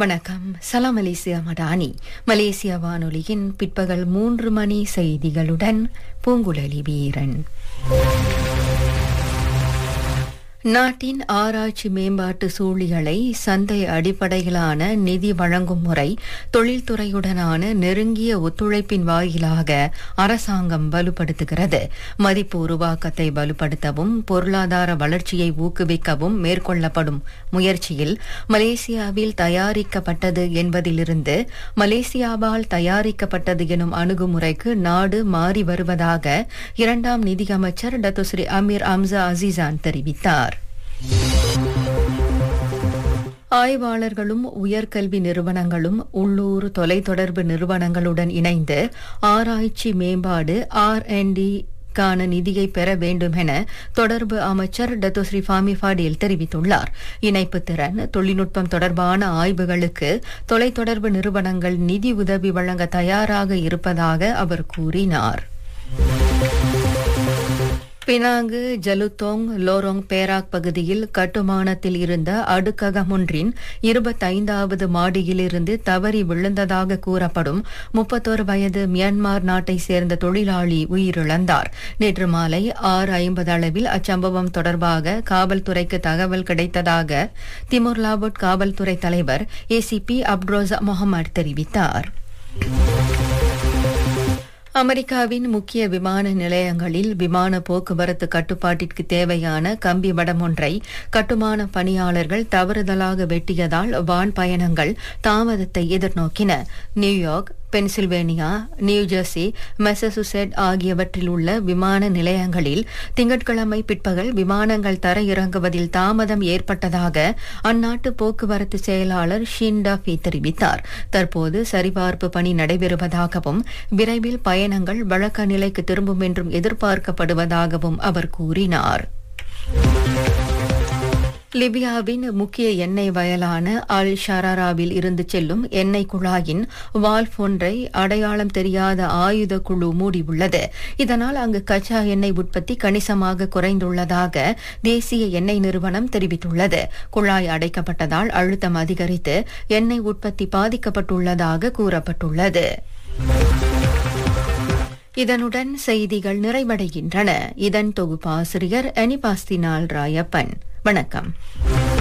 வணக்கம் சலாம் Malaysia Madani Malaysia வானொலியின் பிற்பகல் மூன்று மணி செய்திகளுடன் பூங்குழலி வீரன் நாட்டின் ஆராய்ச்சி மேம்பாட்டு சூழிகளை சந்தை அடிப்படையிலான நிதி வழங்கும் முறை தொழில்துறையுடனான நெருங்கிய ஒத்துழைப்பின் வாயிலாக அரசாங்கம் வலுப்படுத்துகிறது மதிப்பு உருவாக்கத்தை வலுப்படுத்தவும் பொருளாதார வளர்ச்சியை ஊக்குவிக்கவும் மேற்கொள்ளப்படும் முயற்சியில் மலேசியாவில் தயாரிக்கப்பட்டது என்பதிலிருந்து மலேசியாவால் தயாரிக்கப்பட்டது எனும் அணுகுமுறைக்கு நாடு மாறி வருவதாக இரண்டாம் நிதியமைச்சர் டத்துஸ்ரீ அமீர் அம்சா அசீசான் தெரிவித்தார் ஆய்வாளர்களும் உயர்கல்வி நிறுவனங்களும் உள்ளூர் தொலைத்தொடர்பு நிறுவனங்களுடன் இணைந்து ஆராய்ச்சி மேம்பாடு ஆர் டி க்கான நிதியை பெற வேண்டும் என தொடர்பு அமைச்சர் டத்துஸ்ரீ ஃபாமி ஃபாடில் தெரிவித்துள்ளார் இணைப்பு திறன் தொழில்நுட்பம் தொடர்பான ஆய்வுகளுக்கு தொலைத்தொடர்பு நிறுவனங்கள் நிதி உதவி வழங்க தயாராக இருப்பதாக அவர் கூறினார் பினாங்கு ஜலுத்தோங் லோரோங் பேராக் பகுதியில் கட்டுமானத்தில் இருந்த அடுக்ககம் ஒன்றின் இருபத்தைந்தாவது மாடியிலிருந்து தவறி விழுந்ததாக கூறப்படும் முப்பத்தோரு வயது மியான்மர் நாட்டை சேர்ந்த தொழிலாளி உயிரிழந்தார் நேற்று மாலை ஆறு ஐம்பது அளவில் அச்சம்பவம் தொடர்பாக காவல்துறைக்கு தகவல் கிடைத்ததாக திமுர் லாபுட் காவல்துறை தலைவர் ஏசிபி அப்ரோசா முகமது தெரிவித்தார் அமெரிக்காவின் முக்கிய விமான நிலையங்களில் விமான போக்குவரத்து கட்டுப்பாட்டிற்கு தேவையான கம்பி வடம் ஒன்றை கட்டுமான பணியாளர்கள் தவறுதலாக வெட்டியதால் வான் பயணங்கள் தாமதத்தை எதிர்நோக்கின நியூயார்க் பென்சில்வேனியா நியூஜெர்சி மெசசுசெட் ஆகியவற்றில் உள்ள விமான நிலையங்களில் திங்கட்கிழமை பிற்பகல் விமானங்கள் தர இறங்குவதில் தாமதம் ஏற்பட்டதாக அந்நாட்டு போக்குவரத்து செயலாளர் ஷின்டாஃபி தெரிவித்தார் தற்போது சரிபார்ப்பு பணி நடைபெறுவதாகவும் விரைவில் பயணங்கள் வழக்க நிலைக்கு திரும்பும் என்றும் எதிர்பார்க்கப்படுவதாகவும் அவர் கூறினார் லிபியாவின் முக்கிய எண்ணெய் வயலான அல் ஷராராவில் இருந்து செல்லும் எண்ணெய் குழாயின் வால்ஃப் ஒன்றை அடையாளம் தெரியாத ஆயுத குழு மூடியுள்ளது இதனால் அங்கு கச்சா எண்ணெய் உற்பத்தி கணிசமாக குறைந்துள்ளதாக தேசிய எண்ணெய் நிறுவனம் தெரிவித்துள்ளது குழாய் அடைக்கப்பட்டதால் அழுத்தம் அதிகரித்து எண்ணெய் உற்பத்தி பாதிக்கப்பட்டுள்ளதாக கூறப்பட்டுள்ளது இதனுடன் செய்திகள் நிறைவடைகின்றன இதன் தொகுப்பாசிரியர் அனிபாஸ்தினால் ராயப்பன் வணக்கம்